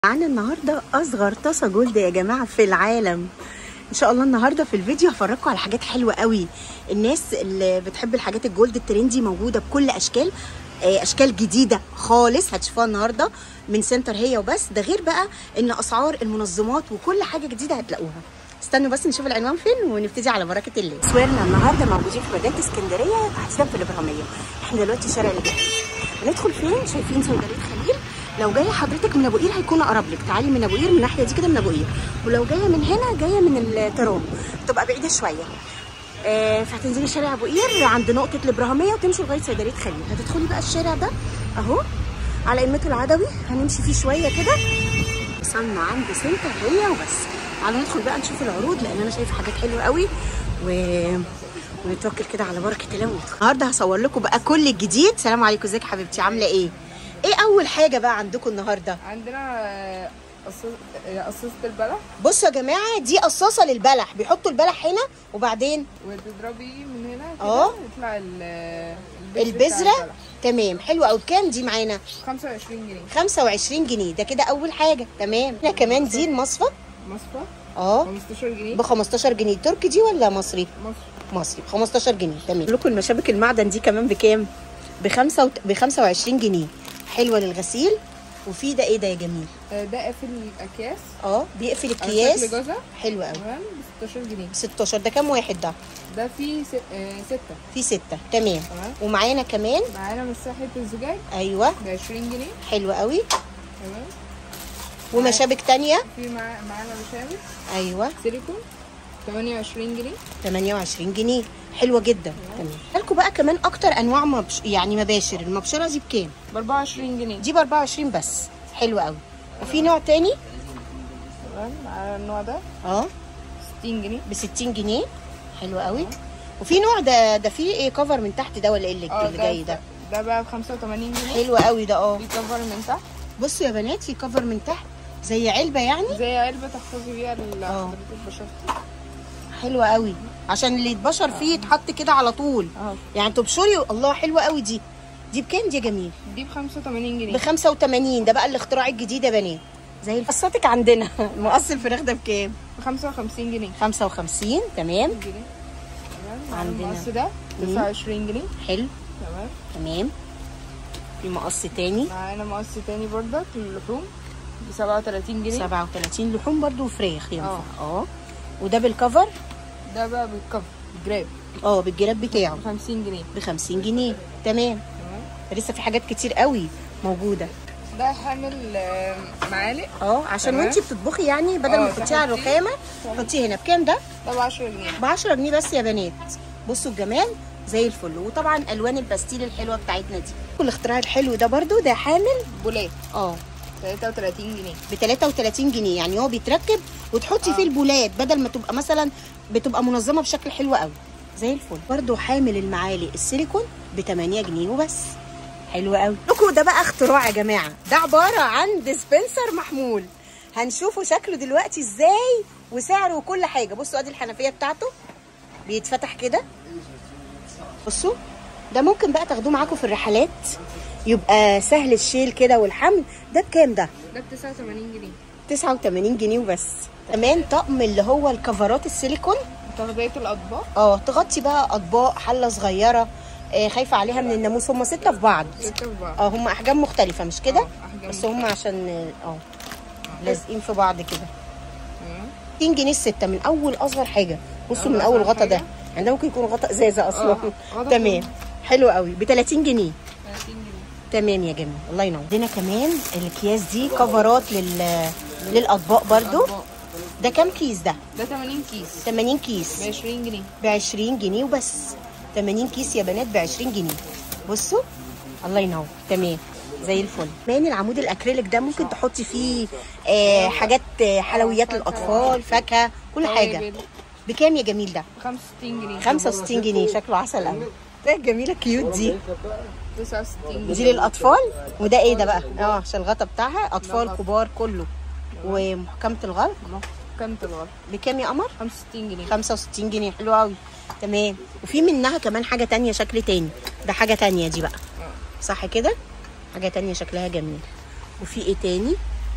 معانا النهارده اصغر طاسه جولد يا جماعه في العالم ان شاء الله النهارده في الفيديو هفرجكم على حاجات حلوه قوي الناس اللي بتحب الحاجات الجولد الترندي موجوده بكل اشكال آه، اشكال جديده خالص هتشوفوها النهارده من سنتر هي وبس ده غير بقى ان اسعار المنظمات وكل حاجه جديده هتلاقوها استنوا بس نشوف العنوان فين ونبتدي على بركه الله سويرنا النهارده موجودين في مدينه اسكندريه تحديدا في الابراهيميه احنا دلوقتي شارع الجبل هندخل فين شايفين صيدليه خليل لو جايه حضرتك من ابو قير هيكون اقرب لك تعالي من ابو قير من الناحيه دي كده من ابو قير ولو جايه من هنا جايه من الترام تبقى بعيده شويه آه فهتنزلي شارع ابو قير عند نقطه الابراهيميه وتمشي لغايه صيدليه خليل هتدخلي بقى الشارع ده اهو على قمته العدوي هنمشي فيه شويه كده وصلنا عند سنتر هي وبس تعالوا ندخل بقى نشوف العروض لان انا شايفه حاجات حلوه قوي و ونتوكل كده على بركه الله وندخل النهارده هصور لكم بقى كل الجديد سلام عليكم ازيك حبيبتي عامله ايه ايه اول حاجه بقى عندكم النهارده عندنا آه، قصوص- آه، قصوصة البلح بصوا يا جماعه دي قصاصه للبلح بيحطوا البلح هنا وبعدين وتضربي من هنا كده اه. يطلع ال- البذر بتاع البذره البلح. تمام حلو قوي بكام دي معانا 25 جنيه 25 جنيه ده كده اول حاجه تمام هنا كمان دي المصفى مصفى اه 15 جنيه ب 15 جنيه تركي دي ولا مصري مصر مصري ب 15 جنيه تمام لكم المشابك المعدن دي كمان بكام بخمسة وت... ب 25 جنيه حلوه للغسيل وفي ده ايه ده يا جميل آه، ده قافل الاكياس اه بيقفل على شكل الكياس جوزة حلو قوي تمام ب 16 جنيه 16 ده كام واحد ده ده فيه س... آه، ستة في ستة تمام تمام ومعانا كمان معانا مساحة الزجاج ايوه ب 20 جنيه حلو قوي تمام ومشابك تانية في مع... معانا مشابك ايوه سيليكون 28 جنيه 28 جنيه حلوه جدا تمام لكم بقى كمان اكتر انواع مبش... يعني مباشر المبشره دي بكام ب 24 جنيه دي ب 24 بس حلو قوي وفي نوع تاني تمام على النوع ده اه 60 جنيه ب 60 جنيه حلو قوي وفي نوع ده ده فيه ايه كفر من تحت ده ولا ايه اللي, اه اللي جاي ده ده بقى ب 85 جنيه حلو قوي ده اه في كفر من تحت بصوا يا بنات في كفر من تحت زي علبه يعني زي علبة تحفظي بيها ال- اه. حضرتك بشرتك حلوه قوي عشان اللي يتبشر فيه يتحط كده على طول اهو يعني تبشري الله حلوه قوي دي دي بكام دي يا جميل دي ب 85 جنيه ب 85 ده بقى الاختراع الجديد يا بنات زي الفصاتك عندنا مقص الفراخ ده بكام ب 55 جنيه 55 تمام جنيه تمام عندنا. المقص ده مم. 29 جنيه حلو تمام تمام في مقص تاني معانا مقص تاني برضك للحوم ب 37 جنيه 37 لحوم برضو وفراخ ينفع اه. اه وده بالكفر ده بقى بالكفر جراب اه بالجراب بتاعه ب 50 جنيه ب 50 جنيه تمام تمام لسه في حاجات كتير قوي موجوده ده حامل آه، معالق اه عشان تمام. وانتي بتطبخي يعني بدل ما اه، تحطيه على تحطيه. الرخامه حطيه هنا بكام ده ده ب 10 جنيه ب 10 جنيه بس يا بنات بصوا الجمال زي الفل وطبعا الوان الباستيل الحلوه بتاعتنا دي والاختراع الحلو ده برضو ده حامل بولات اه 33 جنيه ب 33 جنيه يعني هو بيتركب وتحطي اه. فيه البولات بدل ما تبقى مثلا بتبقى منظمه بشكل حلو قوي زي الفل برضو حامل المعالق السيليكون ب 8 جنيه وبس حلو قوي لكم ده بقى اختراع يا جماعه ده عباره عن ديسبنسر محمول هنشوفه شكله دلوقتي ازاي وسعره وكل حاجه بصوا ادي الحنفيه بتاعته بيتفتح كده بصوا ده ممكن بقى تاخدوه معاكم في الرحلات يبقى سهل الشيل كده والحمل ده بكام ده ده ب 89 جنيه 89 جنيه وبس كمان طقم اللي هو الكفرات السيليكون تغذية الأطباق اه تغطي بقى اطباق حله صغيره آه خايفه عليها من الناموس هم سته في بعض ستة في بعض اه هم احجام مختلفه مش كده اه، أحجام بس هم عشان اه لازقين في بعض كده تمام 60 جنيه السته من اول اصغر حاجه بصوا أول من اول أصغر غطا ده حاجة. يعني ده ممكن يكون غطا ازازه اصلا اه، غطا تمام فوق. حلو قوي ب 30 جنيه 30 جنيه تمام يا جميل الله ينور عندنا كمان الاكياس دي كفرات لل للاطباق برضو أطباق. ده كام كيس ده ده 80 كيس 80 ب كيس 20 جنيه ب 20 جنيه وبس 80 كيس يا بنات ب 20 جنيه بصوا الله ينور تمام زي الفل كمان العمود الاكريليك ده ممكن تحطي فيه آه حاجات آه حلويات للاطفال فاكهه كل حاجه توابل. بكام يا جميل ده ب 65 جنيه 65 جنيه شكله عسل قوي ده الجميله كيوت دي 69 جنيه دي للاطفال وده ايه ده بقى اه عشان الغطا بتاعها اطفال كبار كله ومحكمه الغلق كام الغلط بكام يا قمر 65 جنيه 65 جنيه حلو قوي تمام وفي منها كمان حاجه تانية شكل تاني ده حاجه تانية دي بقى اه. صح كده حاجه تانية شكلها جميل وفي ايه تاني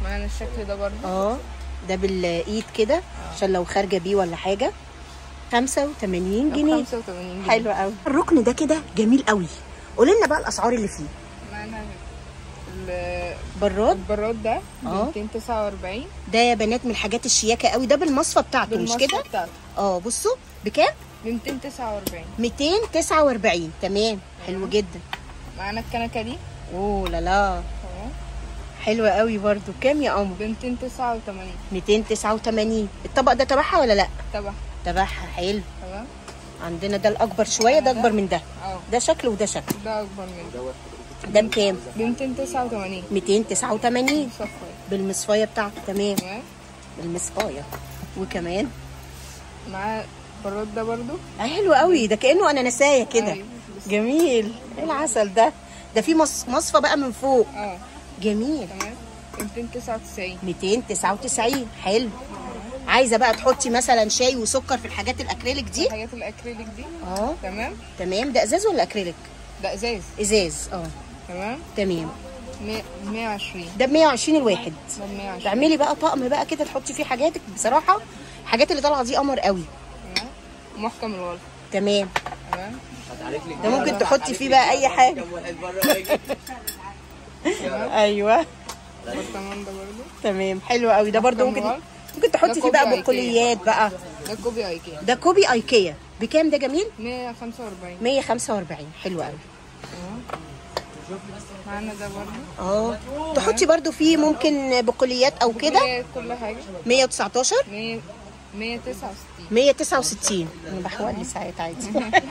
معانا الشكل ده برضه اه ده بالايد كده عشان لو خارجه بيه ولا حاجه 85 جنيه 85 جنيه حلو قوي الركن ده كده جميل قوي قولي لنا بقى الاسعار اللي فيه معانا ال- براد البراد ده ب اه. 249 ده يا بنات من الحاجات الشياكه قوي ده بالمصفى بتاعته مش بالمصفى كده بتاعته اه بصوا بكام ب 249 249 تمام حلو جدا معانا الكنكه دي اوه لا لا اهو حلوه قوي برضو كام يا قمر ب 289 289 الطبق ده تبعها ولا لا تبع تبعها حلو تمام عندنا ده الاكبر شويه ده اكبر من ده اه ده شكل وده شكل ده اكبر من ده ده بكام ب 289 289 صفر بالمصفايه بتاعته تمام تمام بالمصفايه وكمان معاه البراد ده برضو آه حلو قوي ده كانه انا نسايه كده أيوة، بس- جميل ايه العسل ده ده في مص... مصفى بقى من فوق اه جميل تمام ب 299 299 حلو عايزه بقى تحطي مثلا شاي وسكر في الحاجات الاكريليك دي الحاجات الاكريليك دي اه تمام تمام ده ازاز ولا اكريليك ده ازاز ازاز اه تمام تمام 100 120 ده ب 120 الواحد ده ب 120 تعملي بقى طقم بقى كده تحطي فيه حاجاتك بصراحه الحاجات اللي طالعه دي قمر قوي تمام محكم الغلط تمام تمام ده ممكن تحطي فيه بقى اي حاجه ايوه البرطمان ده برضو تمام حلو قوي ده برضو ممكن كمان. ممكن تحطي ده فيه بقى كوبي بقوليات بقى ده كوبي ايكيا ده كوبي ايكيا بكام ده جميل 145 145 حلو قوي تمام معانا ده برضو اه تحطي برضو فيه ممكن بقوليات او كده كل- كل حاجه 119 100 169 169 انا بحول ساعات عادي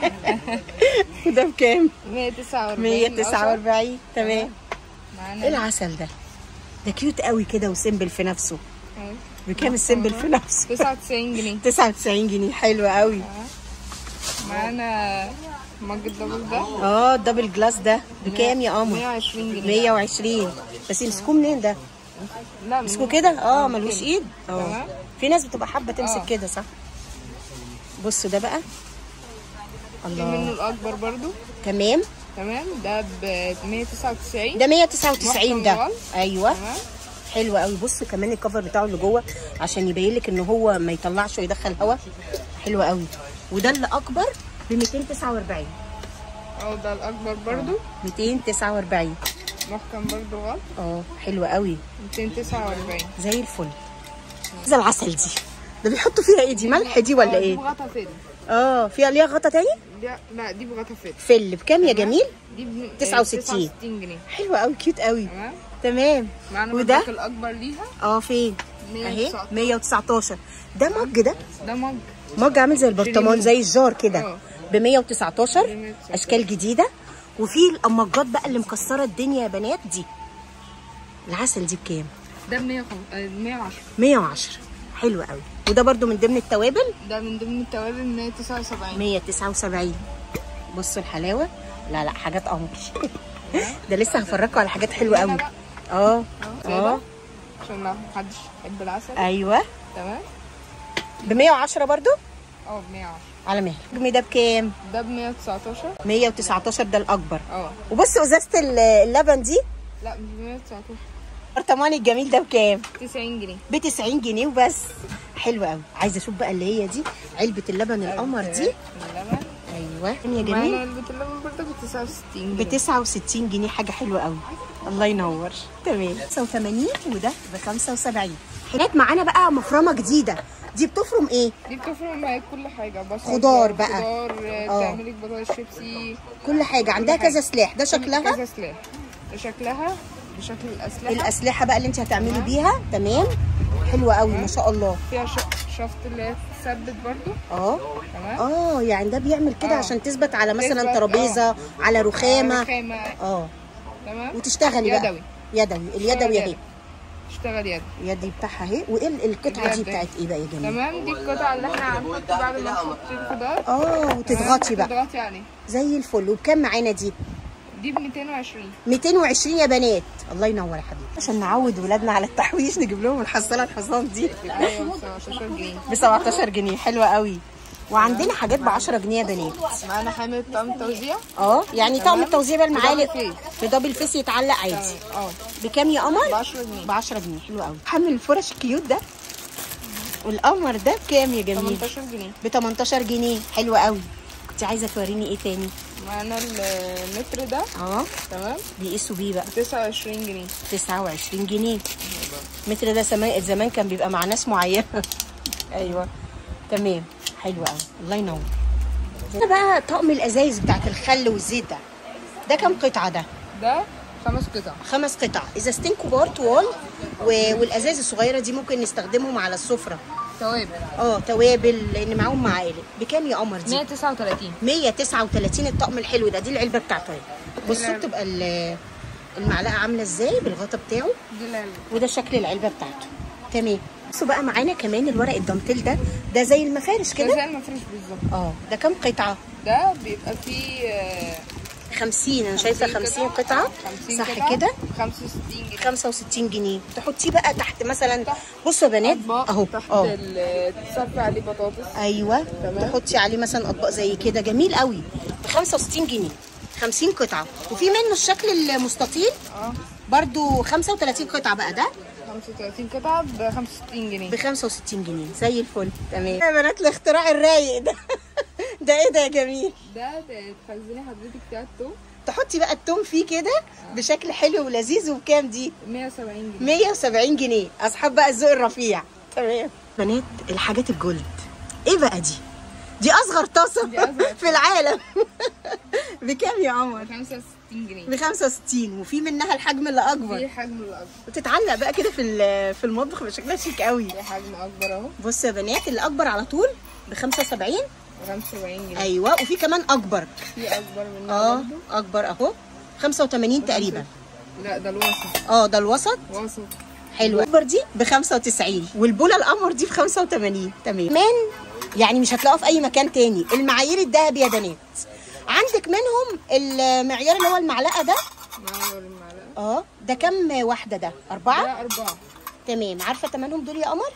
وده بكام 149 149 تمام ايه معانا العسل ده ده كيوت قوي كده وسيمبل في نفسه أهو. بكام السيمبل في نفسه 99 جنيه 99 جنيه حلو قوي تمام. معانا مج الدبل ده اه الدبل جلاس ده بكام يا قمر 120 جنيه 120 بس يمسكوه منين ده لا يمسكوه كده اه ملوش ايد اه تمام. في ناس بتبقى حابه تمسك آه. كده صح بصوا ده بقى في منه الله الاكبر برضو تمام تمام ده ب 199 ده 199 ده محكم ايوه تمام حلو قوي بصوا كمان الكفر بتاعه اللي جوه عشان يبين لك ان هو ما يطلعش ويدخل هواء حلو قوي وده اللي اكبر ب 249 اه ده الاكبر برضو 249 محكم برضو غلط اه حلو قوي 249 زي الفل زي العسل دي ده بيحطوا فيها ايه دي ملح دي ولا آه، دي ايه بغطا فل اه فيها ليها غطا تاني دي لا دي بغطا فل فل بكام يا جميل دي ب 69. 69 جنيه حلو قوي كيوت قوي تمام تمام معانا وده وده الاكبر ليها اه فين اهي 119. 119 ده مج ده ده مج مج عامل زي البرطمان شيرين. زي الجار كده اه. ب 119 ب 119. اشكال جديده وفي الامجات بقى اللي مكسره الدنيا يا بنات دي العسل دي بكام ده ب 110 110 حلو قوي وده برضو من ضمن التوابل ده من ضمن التوابل 179 179 بصوا الحلاوه لا لا حاجات قمر ده لسه هفرجكم على حاجات حلوه قوي اه اه اه عشان لو محدش يحب العسل ايوه تمام ب 110 برضو اه ب 110 على مهلك الجمي ده بكام ده ب 119 119 ده الاكبر اه وبصوا ازازه ال- اللبن دي لا مش ب 119 البرطمان الجميل ده بكام 90 جنيه ب 90 جنيه وبس حلو قوي عايزه اشوف بقى اللي هي دي علبه اللبن القمر دي اللبن ايوه يا معانا جميل علبة اللبن برضه ب 69 ب جنيه 69 جنيه حاجه حلوه قوي الله ينور تمام 85 وده ب 75 هناك معانا بقى مفرمه جديده دي بتفرم ايه دي بتفرق معاك كل حاجة بصل خضار بقى. خضار اه. تعملك بطاطس شيبسي كل حاجه عندها حاجة. كذا سلاح ده شكلها كذا سلاح ده شكلها بشكل الأسلحة الاسلحه بقى اللي انت هتعملي بيها تمام حلوه قوي ما شاء الله فيها ش- شفط اللي هي تثبت برضه اه تمام اه يعني ده بيعمل كده اه. عشان تثبت على مثلا تثبت، ترابيزه على رخامه رخامة اه تمام وتشتغلي بقى يدوي يدوي اليدوي اهي اشتغل يد اليد بتاعها اهي وايه ال- القطعه دي اليد. بتاعت ايه بقى يا جميل تمام دي القطعة اللي احنا هنحط بعد ما نحط الخضار اه وتضغطي بقى تضغطي عليه زي الفل وبكام معانا دي دي ب 220 220 يا بنات الله ينور يا حبيبي عشان نعود ولادنا على التحويش نجيب لهم الحصاله الحصان دي ايوه 17 جنيه ب 17 جنيه حلوه قوي وعندنا حاجات ب 10 جنيه يا بنات معانا حامل طقم توزيع اه يعني طقم التوزيع بقى المعالق بدبل فيس. في دبل فيس يتعلق عادي اه بكام يا قمر؟ ب 10 جنيه ب 10 جنيه حلو قوي حمل الفرش الكيوت ده والقمر ده بكام يا جميل 18 جنيه ب 18 جنيه حلو قوي كنت عايزه توريني ايه تاني معانا المتر ده اه تمام بيقيسوا بيه بقى 29 جنيه 29 جنيه متر ده زمان زمان كان بيبقى مع ناس معينه ايوه تمام حلو قوي الله ينور ده بقى طقم الازايز بتاعت الخل والزيت ده ده كام قطعه ده ده خمس قطع خمس قطع ازازتين كبار طوال و... والازاز الصغيره دي ممكن نستخدمهم على السفره توابل اه توابل لان معاهم معالق بكام يا قمر دي 139 139 الطقم الحلو ده دي العلبه بتاعته اهي بصوا بتبقى ال- المعلقه عامله ازاي بالغطا بتاعه دي العلبة وده شكل العلبه بتاعته تمام بصوا بقى معانا كمان الورق الدانتيل ده ده زي المفارش ده كده زي المفرش بالظبط اه ده كام قطعه ده بيبقى فيه آه، 50 انا شايفه 50 قطعه 50 صح قطعة، كده 65 جنيه 65 جنيه تحطيه بقى تحت مثلا بصوا يا بنات اطباق اهو تحت اه ال- تصفي عليه بطاطس ايوه تمام. تحطي عليه مثلا اطباق زي كده جميل قوي ب 65 جنيه 50 قطعه وفي منه الشكل المستطيل اه برضو 35 قطعه بقى ده 35 قطعة ب 65 جنيه ب 65 جنيه زي الفل تمام يا بنات الاختراع الرايق ده ده ايه ده يا جميل ده ت- تخزني حضرتك بتاع التوم تحطي بقى التوم فيه كده بشكل حلو ولذيذ وبكام دي 170 جنيه 170 جنيه اصحاب بقى الذوق الرفيع تمام بنات الحاجات الجولد ايه بقى دي دي اصغر طاسه دي أصغر في العالم بكام يا عمر 65 جنيه ب 65 وفي منها الحجم اللي في اكبر حجم الأكبر بتتعلق بقى كده في ال- في المطبخ بشكلها شيك قوي في حجم أكبر أهو بصوا يا بنات اللي اكبر على طول ب 75 ب 75 جنيه ايوه وفي كمان اكبر في أكبر منه اه برضه. اكبر اهو 85 تقريبا لا ده الوسط اه ده الوسط وسط حلو الاكبر دي ب 95 والبوله القمر دي ب 85 تمام كمان يعني مش هتلاقوها في اي مكان تاني المعايير الذهب يا بنات عندك منهم المعيار اللي هو المعلقه ده معايا المعلقة اه ده كام واحده ده اربعه ده أربعة تمام عارفه ثمنهم دول يا قمر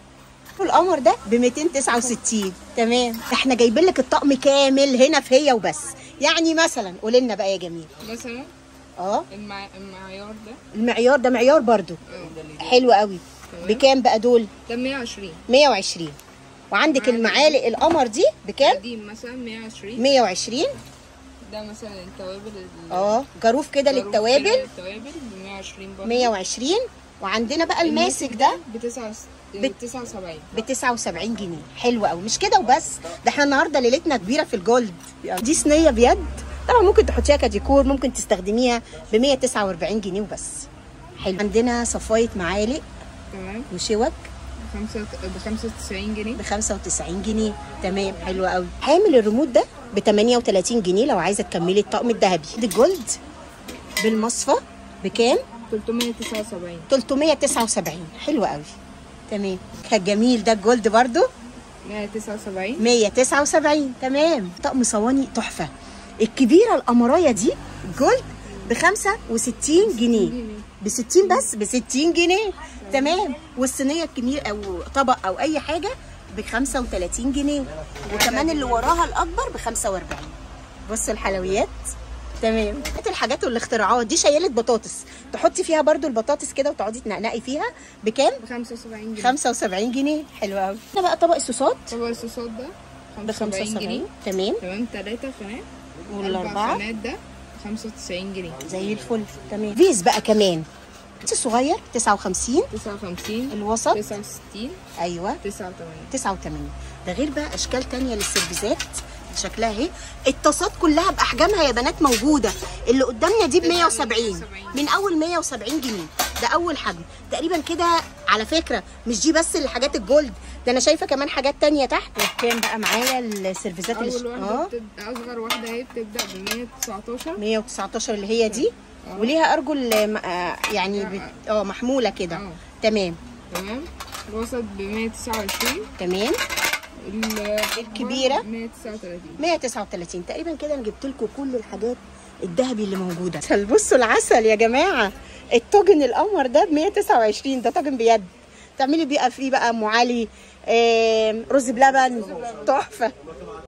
القمر ده ب 269 تمام احنا جايبين لك الطقم كامل هنا في هي وبس يعني مثلا قولي لنا بقى يا جميل مثلا اه المع... المعيار ده المعيار ده معيار برضو اه حلو قوي تمام. بكام بقى دول ده 120 120 وعندك المعالق القمر دي بكام قديم مثلا 120 120 ده مثلا التوابل ال- اه جاروف كده الجاروف للتوابل كده للتوابل ب 120 برضه 120 وعندنا بقى الماسك ده ب 79 ب 79 جنيه حلو قوي مش كده وبس ده احنا النهارده ليلتنا كبيره في الجولد دي صينيه بيد طبعا ممكن تحطيها كديكور ممكن تستخدميها ب 149 جنيه وبس حلو عندنا صفايه معالق تمام وشوك خمسة ب 95 جنيه ب 95 جنيه تمام حلو قوي حامل الريموت ده ب 38 جنيه لو عايزه تكملي الطقم الذهبي دي الجولد بالمصفى بكام 379 379 حلو قوي تمام كان جميل ده الجولد برضو 179 179 تمام طقم صواني تحفه الكبيره القمرايه دي جولد ب 65 جنيه ب 60 بس ب 60 جنيه تمام والصينيه الكبير او طبق او اي حاجه ب 35 جنيه وكمان اللي وراها الاكبر ب 45 بصوا الحلويات تمام هات الحاجات والاختراعات دي شياله بطاطس تحطي فيها برضو البطاطس كده وتقعدي تنقنقي فيها بكام ب 75 جنيه 75 جنيه حلو قوي هنا بقى طبق الصوصات طبق الصوصات ده ب 75 جنيه تمام تمام ثلاثة خانات والاربعه أربع خانات ده 95 جنيه زي الفل تمام فيز بقى كمان الصغير 59 59 الوسط 69 ايوه 89 89 ده غير بقى اشكال تانية للسيرفيزات شكلها اهي الطاسات كلها باحجامها يا بنات موجوده اللي قدامنا دي ب 170 من اول 170 جنيه ده اول حجم تقريبا كده على فكره مش دي بس الحاجات الجولد ده انا شايفه كمان حاجات تانية تحت كام بقى معايا السيرفيزات اللي أول واحدة بتبدأ أصغر واحدة هي بتبدأ ب 119 119 اللي هي دي وليها ارجل م- آه، يعني بت- اه محموله كده اه. تمام تمام الوسط ب 129 تمام ال- الكبيرة؟ 139 139 تقريبا كده انا جبت لكم كل الحاجات الذهبي اللي موجوده عسل بصوا العسل يا جماعه الطاجن القمر ده ب 129 ده طاجن بيد تعملي بقى فيه بقى ام علي آم، رز بلبن تحفه